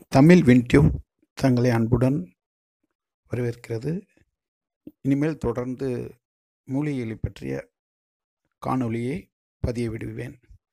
தமிழ் வின்டியூப் தங்களை அன்புடன் வரவேற்கிறது இனிமேல் தொடர்ந்து மூலிகைகளை பற்றிய காணொளியை பதிய விடுவேன்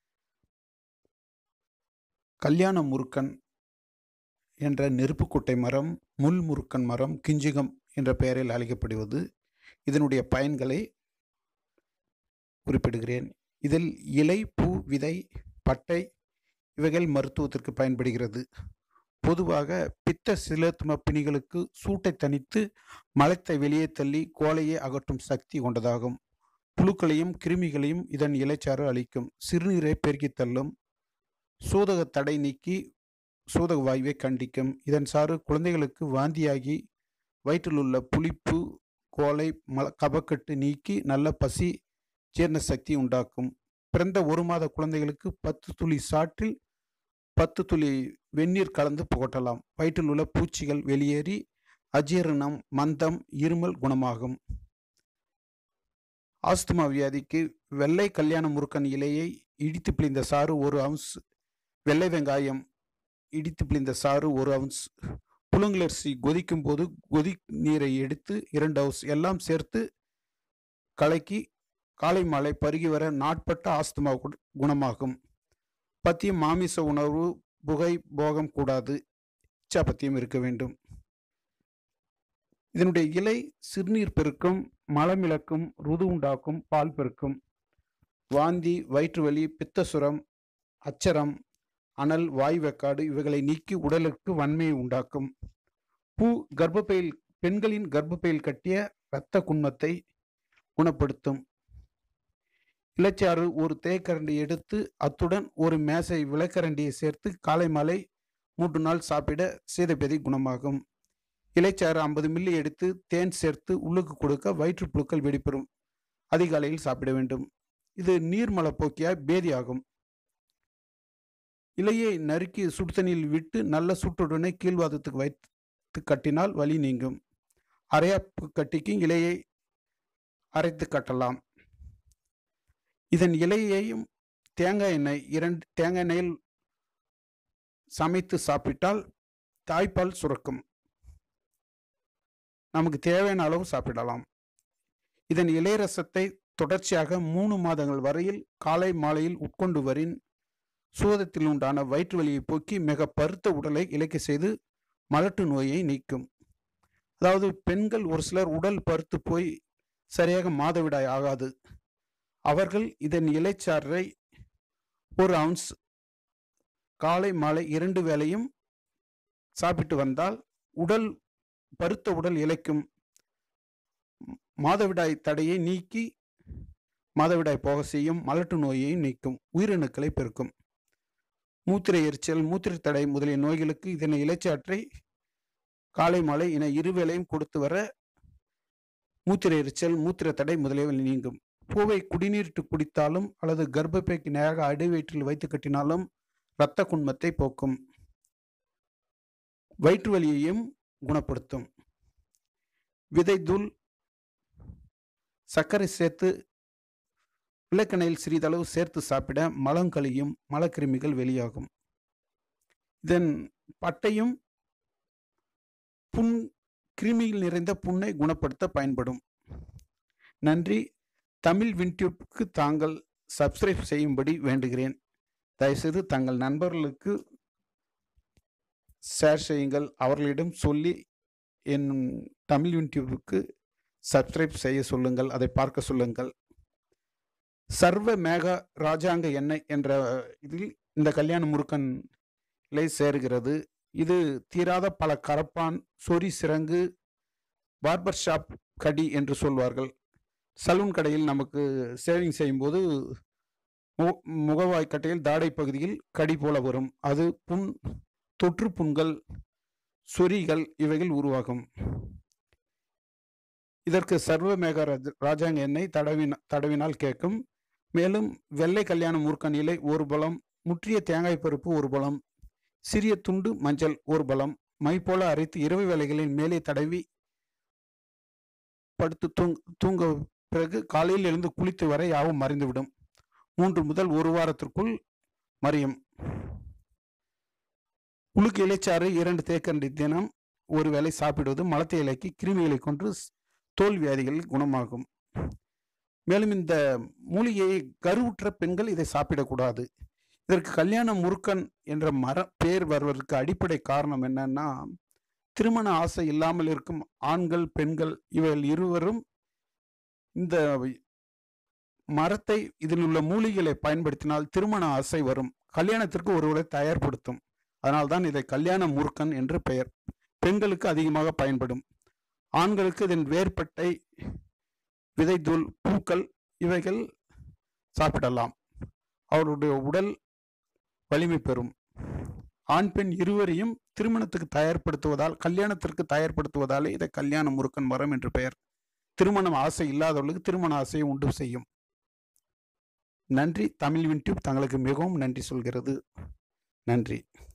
கல்யாண முருக்கன் என்ற நெருப்புக்குட்டை மரம் முள் முருக்கன் மரம் கிஞ்சிகம் என்ற பெயரில் அழைக்கப்படுவது இதனுடைய பயன்களை குறிப்பிடுகிறேன் இதில் இலை பூ விதை பட்டை இவைகள் மருத்துவத்திற்கு பயன்படுகிறது பொதுவாக பித்த சிலத்தும பிணிகளுக்கு சூட்டை தணித்து மலத்தை வெளியே தள்ளி கோலையை அகற்றும் சக்தி கொண்டதாகும் புழுக்களையும் கிருமிகளையும் இதன் இலைச்சாறு அளிக்கும் சிறுநீரை பெருக்கித் தள்ளும் சூதக தடை நீக்கி சூதக வாயுவை கண்டிக்கும் இதன் சாறு குழந்தைகளுக்கு வாந்தியாகி வயிற்றில் உள்ள புளிப்பு கோலை மல கபக்கட்டு நீக்கி நல்ல பசி ஜீரண சக்தி உண்டாக்கும் பிறந்த ஒரு மாத குழந்தைகளுக்கு பத்து துளி சாற்றில் பத்து துளி வெந்நீர் கலந்து புகட்டலாம் வயிற்றில் உள்ள பூச்சிகள் வெளியேறி அஜீரணம் மந்தம் இருமல் குணமாகும் ஆஸ்துமா வியாதிக்கு வெள்ளை கல்யாண முருக்கன் இலையை இடித்து பிழிந்த சாறு ஒரு அவுன்ஸ் வெள்ளை வெங்காயம் இடித்து பிழிந்த சாறு ஒரு அவுன்ஸ் புழுங்கலரிசி கொதிக்கும் போது கொதி நீரை எடுத்து இரண்டு அவுன்ஸ் எல்லாம் சேர்த்து கலக்கி காலை மாலை பருகி வர நாட்பட்ட ஆஸ்துமா கு- குணமாகும் பத்தியம் மாமிச உணவு புகை போகம் கூடாது இச்சாபத்தியம் இருக்க வேண்டும் இதனுடைய இலை சிறுநீர் பெருக்கும் மலமிளக்கும் ருது உண்டாக்கும் பால் பெருக்கும் வாந்தி வயிற்று வலி பித்தசுரம் அச்சரம் அனல் வாய் வெக்காடு இவைகளை நீக்கி உடலுக்கு வன்மையை உண்டாக்கும் பூ கர்ப்பப்பையில் பெண்களின் கர்ப்பப்பையில் கட்டிய இரத்த குன்மத்தை குணப்படுத்தும் இலச்சாறு ஒரு தேக்கரண்டி எடுத்து அத்துடன் ஒரு மேசை விளக்கரண்டியை சேர்த்து காலை மாலை மூன்று நாள் சாப்பிட சீதபேதி குணமாகும் இலைச்சாறு ஐம்பது மில்லி எடுத்து தேன் சேர்த்து உள்ளுக்கு கொடுக்க வயிற்றுப்புழுக்கள் வெடிப்பெறும் அதிகாலையில் சாப்பிட வேண்டும் இது நீர்மல போக்கியாய் பேதியாகும் இலையை நறுக்கி சுடுதண்ணியில் விட்டு நல்ல சுட்டுடனே கீழ்வாதத்துக்கு வைத்து கட்டினால் வலி நீங்கும் அரையாப்பு கட்டிக்கு இலையை அரைத்து கட்டலாம் இதன் இலையையும் தேங்காய் எண்ணெய் இரண்டு தேங்காய் எண்ணெயில் சமைத்து சாப்பிட்டால் தாய்ப்பால் சுரக்கும் நமக்கு தேவையான அளவு சாப்பிடலாம் இதன் இலைரசத்தை தொடர்ச்சியாக மூணு மாதங்கள் வரையில் காலை மாலையில் உட்கொண்டு வரின் சூதத்தில் உண்டான வயிற்று வலியை போக்கி மிக பருத்த உடலை இலைக்க செய்து மலட்டு நோயை நீக்கும் அதாவது பெண்கள் ஒரு சிலர் உடல் பருத்து போய் சரியாக மாதவிடாய் ஆகாது அவர்கள் இதன் இலைச்சாறை ஒரு அவுன்ஸ் காலை மாலை இரண்டு வேளையும் சாப்பிட்டு வந்தால் உடல் பருத்த உடல் இளைக்கும் மாதவிடாய் தடையை நீக்கி மாதவிடாய் போக செய்யும் மலட்டு நோயை நீக்கும் உயிரணுக்களை பெருக்கும் மூத்திரை எரிச்சல் மூத்திரை தடை முதலிய நோய்களுக்கு இதனை இலைச்சாற்றை காலை மாலை என இருவேளையும் கொடுத்து வர மூத்திரை எரிச்சல் மூத்திர தடை முதலியவை நீங்கும் பூவை குடிநீரிட்டு குடித்தாலும் அல்லது கர்ப்பப்பைக்கு நேராக அடிவயிற்றில் வைத்து கட்டினாலும் இரத்த குன்மத்தை போக்கும் வயிற்று வலியையும் குணப்படுத்தும் விதைத்தூள் சர்க்கரை சேர்த்து விளக்கெண்ணெயில் சிறிதளவு சேர்த்து சாப்பிட மலம் கழியும் மலக்கிருமிகள் வெளியாகும் இதன் பட்டையும் புண் கிருமியில் நிறைந்த புண்ணை குணப்படுத்த பயன்படும் நன்றி தமிழ் வின்டியூப்க்கு தாங்கள் சப்ஸ்கிரைப் செய்யும்படி வேண்டுகிறேன் தயவுசெய்து தங்கள் நண்பர்களுக்கு ஷேர் செய்யுங்கள் அவர்களிடம் சொல்லி என் தமிழ் யூடியூபுக்கு சப்ஸ்கிரைப் செய்ய சொல்லுங்கள் அதை பார்க்க சொல்லுங்கள் சர்வ மேக ராஜாங்க எண்ணெய் என்ற இதில் இந்த கல்யாண முருக்கன் இலை சேருகிறது இது தீராத பல கரப்பான் சொறி சிறங்கு பார்பர் ஷாப் கடி என்று சொல்வார்கள் சலூன் கடையில் நமக்கு சேவிங் செய்யும்போது மு- முகவாய் கட்டையில் தாடை பகுதியில் கடி போல வரும் அது புண் தொற்று புண்கள் சொறிகள் இவைகள் உருவாகும் இதற்கு சர்வமேக ராஜ- ராஜாங்க எண்ணெய் தடவின தடவினால் கேட்கும் மேலும் வெள்ளை கல்யாண மூர்க்கன் இலை ஒரு பலம் முற்றிய தேங்காய் பருப்பு ஒரு பலம் சிறிய துண்டு மஞ்சள் ஒரு பலம் மை போல அரைத்து இரவு வேளைகளில் மேலே தடவி படுத்து தூங் தூங்க பிறகு காலையில் எழுந்து குளித்து வரை யாவும் மறைந்துவிடும் மூன்று முதல் ஒரு வாரத்திற்குள் மறியும் உளுக்கு இலைச்சாறு இரண்டு தேக்கரண்டி தினம் ஒரு வேளை சாப்பிடுவது மலத்தை இலைக்கு கிருமிகளை கொன்று ஸ்- தோல் வியாதிகள் குணமாகும் மேலும் இந்த மூலிகையை கருவுற்ற பெண்கள் இதை சாப்பிடக்கூடாது இதற்கு கல்யாண முருக்கன் என்ற மர பேர் வருவதற்கு அடிப்படை காரணம் என்னன்னா திருமண ஆசை இல்லாமல் இருக்கும் ஆண்கள் பெண்கள் இவர்கள் இருவரும் இந்த மரத்தை இதில் உள்ள மூலிகைகளை பயன்படுத்தினால் திருமண ஆசை வரும் கல்யாணத்திற்கு ஒருவரை தயார்படுத்தும் அதனால்தான் இதை கல்யாண முருக்கன் என்று பெயர் பெண்களுக்கு அதிகமாக பயன்படும் ஆண்களுக்கு இதன் வேர்பட்டை விதைத்தூள் பூக்கள் இவைகள் சாப்பிடலாம் அவருடைய உடல் வலிமை பெறும் ஆண் பெண் இருவரையும் திருமணத்துக்கு தயார்படுத்துவதால் கல்யாணத்திற்கு தயார்படுத்துவதாலே இதை கல்யாண முருக்கன் மரம் என்று பெயர் திருமணம் ஆசை இல்லாதவர்களுக்கு திருமண ஆசையை உண்டு செய்யும் நன்றி தமிழ் வின்டியூப் தங்களுக்கு மிகவும் நன்றி சொல்கிறது நன்றி